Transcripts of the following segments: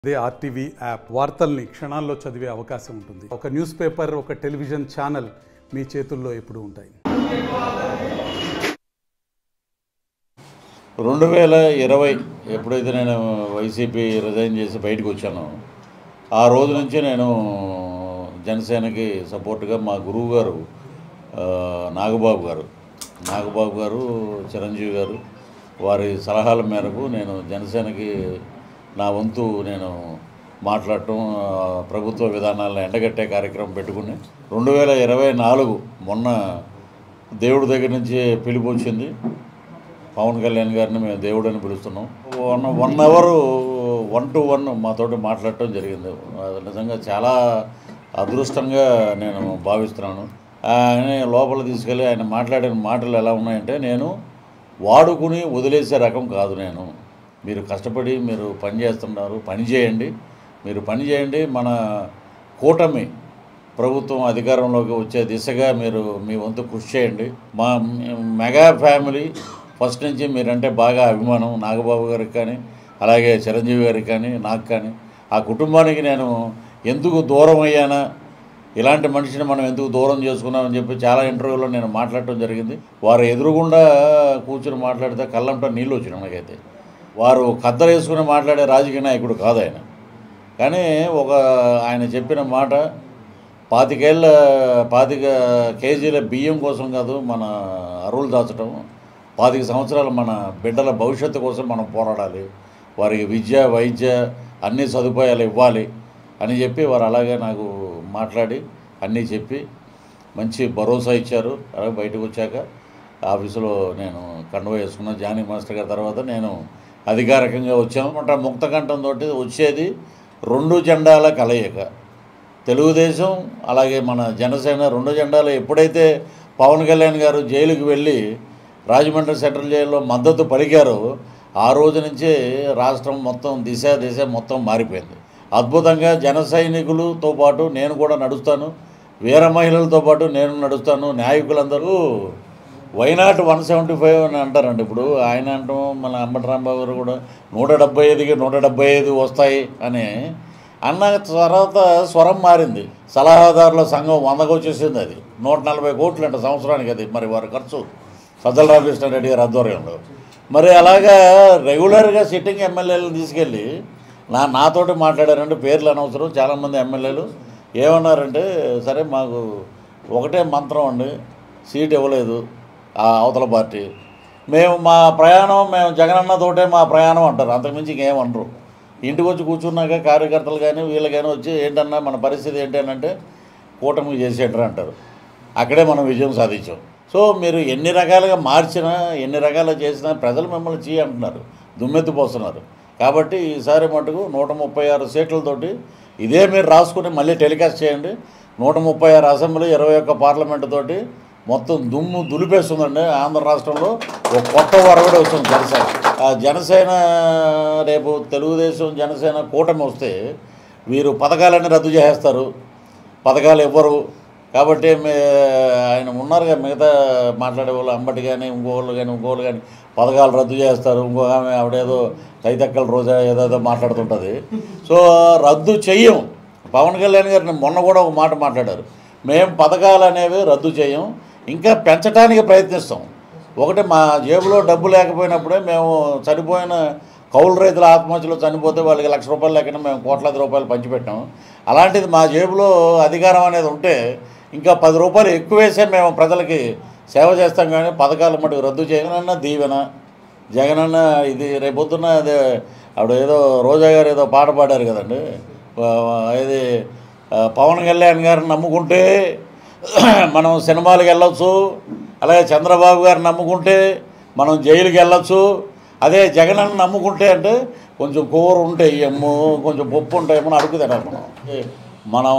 అదే RTV app వార్తల్ని క్షణాల్లో చదివే అవకాశం ఉంటుంది ఒక న్యూస్ పేపర్ ఒక టెలివిజన్ ఛానల్ మీ చేతుల్లో ఎప్పుడూ ఉంటాయి రెండు వేల ఇరవై ఎప్పుడైతే నేను వైసీపీ రిజైన్ చేసి బయటకు వచ్చానో ఆ రోజు నుంచి నేను జనసేనకి సపోర్ట్గా మా గురువు గారు ఆ, నాగబాబు గారు నాగబాబు గారు చిరంజీవి గారు వారి సలహాల మేరకు నేను జనసేనకి నా వంతు నేను మాట్లాడటం ఆ, ప్రభుత్వ విధానాలను ఎండగట్టే కార్యక్రమం పెట్టుకుని రెండు వేల ఇరవై నాలుగు మొన్న దేవుడి దగ్గర నుంచి పిలుపు వచ్చింది పవన్ కళ్యాణ్ గారిని మేము దేవుడు అని పిలుస్తున్నాం one one hour one to one మాతోటి మాట్లాడటం జరిగింది అది నిజంగా చాలా అదృష్టంగా నేను భావిస్తున్నాను ఆయన లోపల తీసుకెళ్ళి ఆయన మాట్లాడిన మాటలు ఎలా ఉన్నాయంటే నేను వాడుకుని వదిలేసే రకం కాదు నేను మీరు కష్టపడి మీరు పని చేస్తున్నారు పని చేయండి మీరు పని చేయండి మన కూటమి ప్రభుత్వం అధికారంలోకి వచ్చే దిశగా మీరు మీ వంతు కృషి చేయండి మా మెగా ఫ్యామిలీ ఫస్ట్ నుంచి మీరంటే బాగా అభిమానం నాగబాబు గారికి కానీ అలాగే చిరంజీవి గారికి కానీ నాకు కానీ ఆ కుటుంబానికి నేను ఎందుకు దూరం అయ్యానా ఇలాంటి మనిషిని మనం ఎందుకు దూరం చేసుకున్నామని చెప్పి చాలా ఇంటర్వ్యూలో నేను మాట్లాడటం జరిగింది వారు ఎదురుగుండా కూర్చుని మాట్లాడితే కళ్ళంట నీళ్ళు వచ్చినాయి నాకైతే వారు కద్దరు వేసుకుని మాట్లాడే రాజకీయ నాయకుడు కాదు ఆయన కానీ ఒక ఆయన చెప్పిన మాట పాతికేళ్ళ పాతిక కేజీల బియ్యం కోసం కాదు మన అరువులు దాచడం పాతిక సంవత్సరాలు మన బిడ్డల భవిష్యత్తు కోసం మనం పోరాడాలి వారికి విద్య వైద్య అన్ని సదుపాయాలు ఇవ్వాలి అని చెప్పి వారు అలాగే నాకు మాట్లాడి అన్నీ చెప్పి మంచి భరోసా ఇచ్చారు అలాగే బయటకు వచ్చాక ఆఫీసులో నేను కండువ వేసుకున్న జానీ మాస్టర్ గారి తర్వాత నేను అధికారికంగా వచ్చాము అంటే ముక్తకంఠంతో వచ్చేది రెండు జెండాల కలయిక తెలుగుదేశం అలాగే మన జనసేన రెండు జెండాలు ఎప్పుడైతే పవన్ కళ్యాణ్ గారు జైలుకి వెళ్ళి రాజమండ్రి సెంట్రల్ జైల్లో మద్దతు పలికారో ఆ రోజు నుంచే రాష్ట్రం మొత్తం దిశ దిశ మొత్తం మారిపోయింది అద్భుతంగా జన సైనికులతో పాటు నేను కూడా నడుస్తాను వీర మహిళలతో పాటు నేను నడుస్తాను నాయకులందరూ వైనాట్ వన్ సెవెంటీ ఫైవ్ అని అంటారండి ఇప్పుడు ఆయన అంటాం మన అంబటి రాంబాబు గారు కూడా నూట డెబ్బై ఐదుకి నూట డెబ్బై ఐదు వస్తాయి అని అన్న తర్వాత స్వరం మారింది సలహాదారుల సంఘం వందకు వచ్చేసింది అది నూట నలభై కోట్లు అంట సంవత్సరానికి అది మరి వారి ఖర్చు సజ్జల రామకృష్ణారెడ్డి గారి ఆధ్వర్యంలో మరి అలాగా రెగ్యులర్గా సిట్టింగ్ ఎమ్మెల్యేలను తీసుకెళ్ళి నా నాతోటి మాట్లాడారంటే పేర్లు అనవసరం చాలామంది ఎమ్మెల్యేలు ఏమన్నారంటే సరే మాకు ఒకటే మంత్రం అండి సీట్ ఇవ్వలేదు ఆ అవతల పార్టీ మేము మా ప్రయాణం మేము జగనన్నతోటే మా ప్రయాణం అంటారు అంతకుమించి ఇంకేమనరు ఇంటికి వచ్చి కూర్చున్నాక కార్యకర్తలు కానీ వీళ్ళు కానీ వచ్చి ఏంటన్నా మన పరిస్థితి ఏంటి అని అంటే కూటమి చేసేంటారు అంటారు అక్కడే మనం విజయం సాధించాం సో మీరు ఎన్ని రకాలుగా మార్చినా ఎన్ని రకాలుగా చేసినా ప్రజలు మిమ్మల్ని చేయి అంటున్నారు దుమ్మెత్తిపోస్తున్నారు కాబట్టి ఈసారి మటుకు నూట ముప్పై ఆరు సీట్లతోటి ఇదే మీరు రాసుకుని మళ్ళీ టెలికాస్ట్ చేయండి నూట ముప్పై ఆరు అసెంబ్లీ ఇరవై ఒక్క పార్లమెంట్ తోటి మొత్తం దుమ్ము దులిపేస్తుందండి ఆంధ్ర రాష్ట్రంలో ఒక కొత్త వరవడి వస్తుంది జనసేన ఆ జనసేన రేపు తెలుగుదేశం జనసేన కూటమి వస్తే వీరు పథకాలన్నీ రద్దు చేసేస్తారు పథకాలు ఇవ్వరు కాబట్టి మే ఆయన ఉన్నారుగా మిగతా మాట్లాడే వాళ్ళు అంబటి కానీ ఇంకోళ్ళు కానీ ఇంకోళ్ళు కానీ పథకాలు రద్దు చేస్తారు ఇంకో ఆమె ఆవిడేదో తైతక్కల రోజా ఏదేదో మాట్లాడుతుంటుంది సో రద్దు చెయ్యం పవన్ కళ్యాణ్ గారిని మొన్న కూడా ఒక మాట మాట్లాడారు మేము పథకాలు అనేవి రద్దు చేయం ఇంకా పెంచడానికి ప్రయత్నిస్తాం ఒకటి మా జేబులో డబ్బు లేకపోయినప్పుడే మేము చనిపోయిన కౌలు రైతుల ఆత్మహత్యలో చనిపోతే వాళ్ళకి లక్ష రూపాయలు లెక్కన మేము కోట్లాది రూపాయలు పంచిపెట్టాం అలాంటిది మా జేబులో అధికారం అనేది ఉంటే ఇంకా పది రూపాయలు ఎక్కువ వేసే మేము ప్రజలకి సేవ చేస్తాం కానీ పథకాలు మటుకు రద్దు చేయగలన్నా దీవెన జగనన్న ఇది రేపొద్దున్న అదే ఆవిడ ఏదో రోజా గారు ఏదో పాట పాడారు కదండి ఆ, ఇది ఆ, పవన్ కళ్యాణ్ గారిని నమ్ముకుంటే మనం సినిమాలకు వెళ్ళొచ్చు అలాగే చంద్రబాబు గారిని నమ్ముకుంటే మనం జైలుకి వెళ్ళొచ్చు అదే జగనన్న నమ్ముకుంటే అంటే కొంచెం కూర ఉంటే ఇయ్యము కొంచెం పప్పు ఉంటాయేమో అని అడుగు తినాలి మనం మనం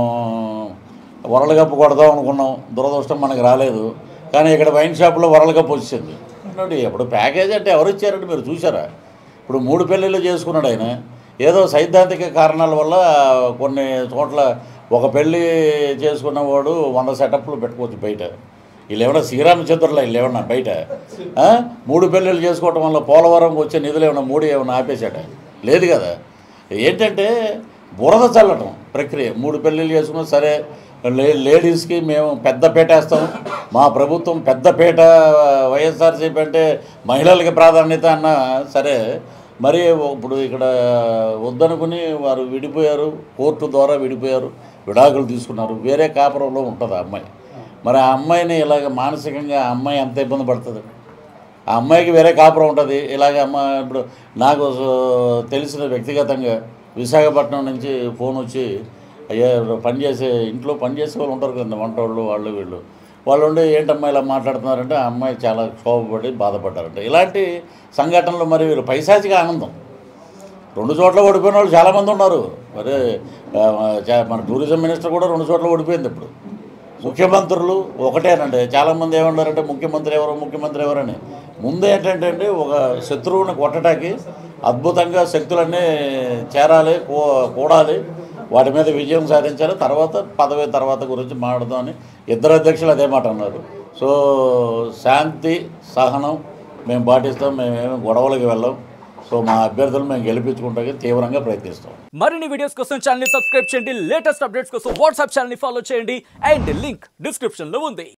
వరల్డ్ కప్ కొడదాం అనుకున్నాం దురదృష్టం మనకి రాలేదు కానీ ఇక్కడ వైన్ షాప్లో వరల్డ్ కప్ వచ్చింది అంటే ఇప్పుడు ప్యాకేజ్ అంటే ఎవరు ఇచ్చారంటే మీరు చూసారా ఇప్పుడు మూడు పెళ్ళిళ్ళు చేసుకున్నాడు ఆయన ఏదో సైద్ధాంతిక కారణాల వల్ల కొన్ని చోట్ల ఒక పెళ్ళి చేసుకున్నవాడు వంద సెటప్లు పెట్టుకోవచ్చు బయట వీళ్ళు ఏమన్నా శ్రీరామచంద్రుల వీళ్ళు ఏమన్నా బయట ఆ? మూడు పెళ్ళిళ్ళు చేసుకోవటం వల్ల పోలవరంకి వచ్చే నిధులు ఏమన్నా మూడు ఏమన్నా ఆపేశాడ లేదు కదా ఏంటంటే బురద చల్లటం ప్రక్రియ మూడు పెళ్ళిళ్ళు చేసుకున్నా సరే లే లేడీస్కి మేము పెద్ద పీట వేస్తాం మా ప్రభుత్వం పెద్ద పీట వైఎస్ఆర్సీపీ అంటే మహిళలకి ప్రాధాన్యత అన్న సరే మరి ఇప్పుడు ఇక్కడ వద్దనుకుని వారు విడిపోయారు కోర్టు ద్వారా విడిపోయారు విడాకులు తీసుకున్నారు వేరే కాపురంలో ఉంటుంది ఆ అమ్మాయి మరి ఆ అమ్మాయిని ఇలాగ మానసికంగా ఆ అమ్మాయి ఎంత ఇబ్బంది పడుతుంది ఆ అమ్మాయికి వేరే కాపురం ఉంటుంది ఇలాగ అమ్మ ఇప్పుడు నాకు స- తెలిసిన వ్యక్తిగతంగా విశాఖపట్నం నుంచి ఫోన్ వచ్చి అయ్యా పనిచేసే ఇంట్లో పనిచేసే వాళ్ళు ఉంటారు కదా వంట వాళ్ళు వాళ్ళు వీళ్ళు వాళ్ళు ఉండి ఏంటమ్మా ఇలా మాట్లాడుతున్నారంటే ఆ అమ్మాయి చాలా క్షోభపడి బాధపడ్డారంట ఇలాంటి సంఘటనలు మరి వీళ్ళు పైశాచిక ఆనందం రెండు చోట్ల ఓడిపోయిన వాళ్ళు చాలామంది ఉన్నారు మరి ఆ, చా- మన టూరిజం మినిస్టర్ కూడా రెండు చోట్ల ఓడిపోయింది ఇప్పుడు ముఖ్యమంత్రులు ఒకటేనండి చాలామంది ఏమన్నారంటే ముఖ్యమంత్రి ఎవరు ముఖ్యమంత్రి ఎవరని ముందు ఏంటంటే అండి ఒక శత్రువుని కొట్టడానికి అద్భుతంగా శక్తులన్నీ చేరాలి కూ- కూడాలి వాటి మీద విజయం సాధించాలి తర్వాత పదవి తర్వాత గురించి మాట్లాడదామని ఇద్దరు అధ్యక్షులు అదే మాట అన్నారు సో శాంతి సహనం మేము పాటిస్తాం మేమేమి గొడవలకి వెళ్ళాం సో మా అభ్యర్థులు మేము గెలిపించుకుంటానికి తీవ్రంగా ప్రయత్నిస్తాం మరిన్ని వీడియోస్ కోసం ఛానల్ ని సబ్స్క్రైబ్ చేయండి లేటెస్ట్ అప్డేట్స్ కోసం వాట్సాప్ ఛానల్ ని ఫాలో చేయండి అండ్ లింక్ డిస్క్రిప్షన్ లో ఉంది